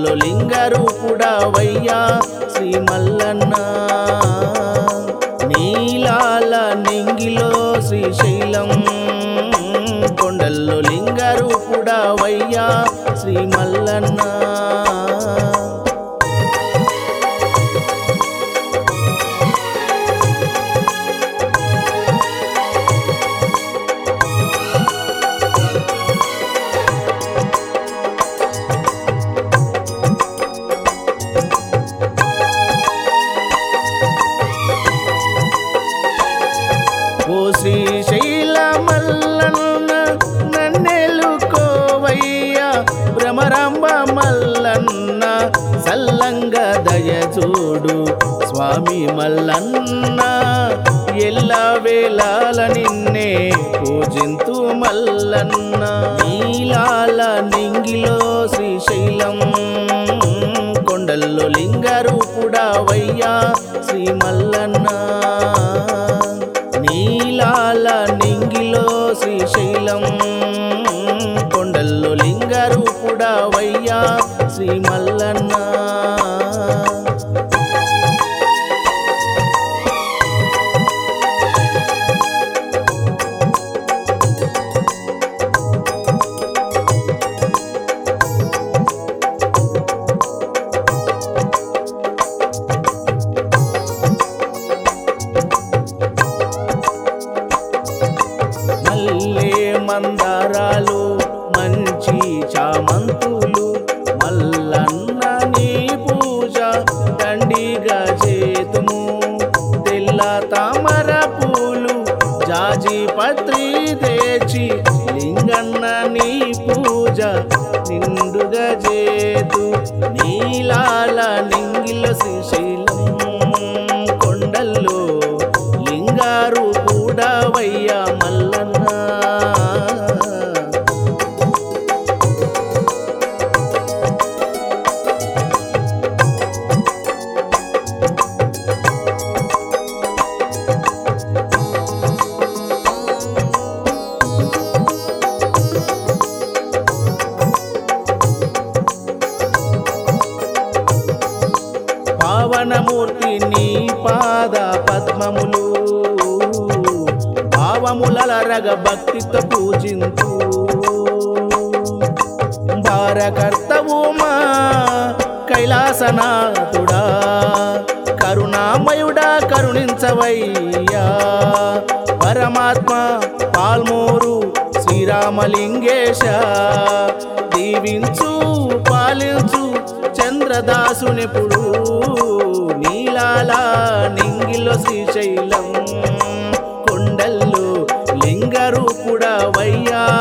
కొండల్లో లింగరూపుడవయ్యా శ్రీ మల్లన్న నీలాల నింగిలో శ్రీశైలం కొండల్లో లింగరూపుడవయ్యా శ్రీ మల్లన్న ఓ శ్రీశైల మల్లన్న నన్నెలుకోవయ్యా భ్రమరాంబ మల్లన్న సల్లంగ దయ చూడు స్వామి మల్లన్న ఎల్ల వేళల నిన్నే పూజింతు మల్లన్న నీలాల నింగిలో శ్రీశైలం కొండల్లో లింగరూపుడవయ్యా శ్రీ మల్లన్న నీలాల నింగిలో శ్రీశైలం కొండల్లో లింగరూపుడవయ్యా శ్రీ మల్లన్న మల్లె మందారాలు మంచి చామంతులు మల్లన్న నీ పూజ దండిగా చేతుము తెల్ల తామర పూలు జాజి పత్రి తెచ్చి లింగన్న నీ పూజ నిండుగా చేతు నీలాల నింగిల శ్రీశైలం కొండల్లో లింగారు కూడవయ్యా మల్లన్న పావనమూర్తి నీ పాద పద్మములు భావములల రగ భక్తితో పూజింతు భారకర్తవు మా కైలాసనాథుడా కరుణామయుడా కరుణించవయ్యా పరమాత్మ పాల్మూరు శ్రీరామలింగేశ దీవించు పాలించు చంద్రదాసునిపుడు నీలాల నింగిలో శ్రీశైలం కొండల్లో లింగరూపుడవయ్యా